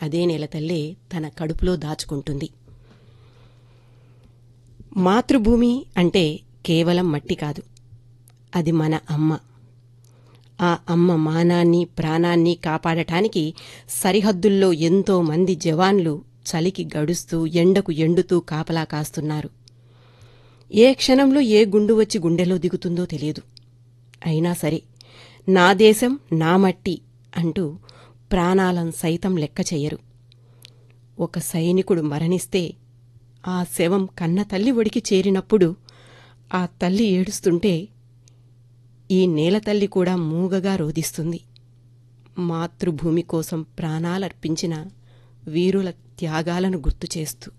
అదే నేలతల్లే తన కడుపులో దాచుకుంటుంది మాతృభూమి అంటే కేవలం మట్టి కాదు అది మన అమ్మ ఆ అమ్మ మానాన్ని ప్రాణాన్ని కాపాడటానికి సరిహద్దుల్లో ఎంతో మంది జవాన్లు చలికి గడుస్తూ ఎండకు ఎండుతూ కాపలా కాస్తున్నారు ఏ క్షణంలో ఏ గుండు వచ్చి గుండెలో దిగుతుందో తెలియదు అయినా సరే నా దేశం నా మట్టి అంటూ ప్రాణాలను సైతం లెక్క చెయ్యరు ఒక సైనికుడు మరణిస్తే ఆ శవం కన్న తల్లి ఒడికి చేరినప్పుడు ఆ తల్లి ఏడుస్తుంటే ఈ నేలతల్లి కూడా మూగగా రోదిస్తుంది మాతృభూమి కోసం ప్రాణాలర్పించిన వీరుల త్యాగాలను గుర్తు చేస్తూ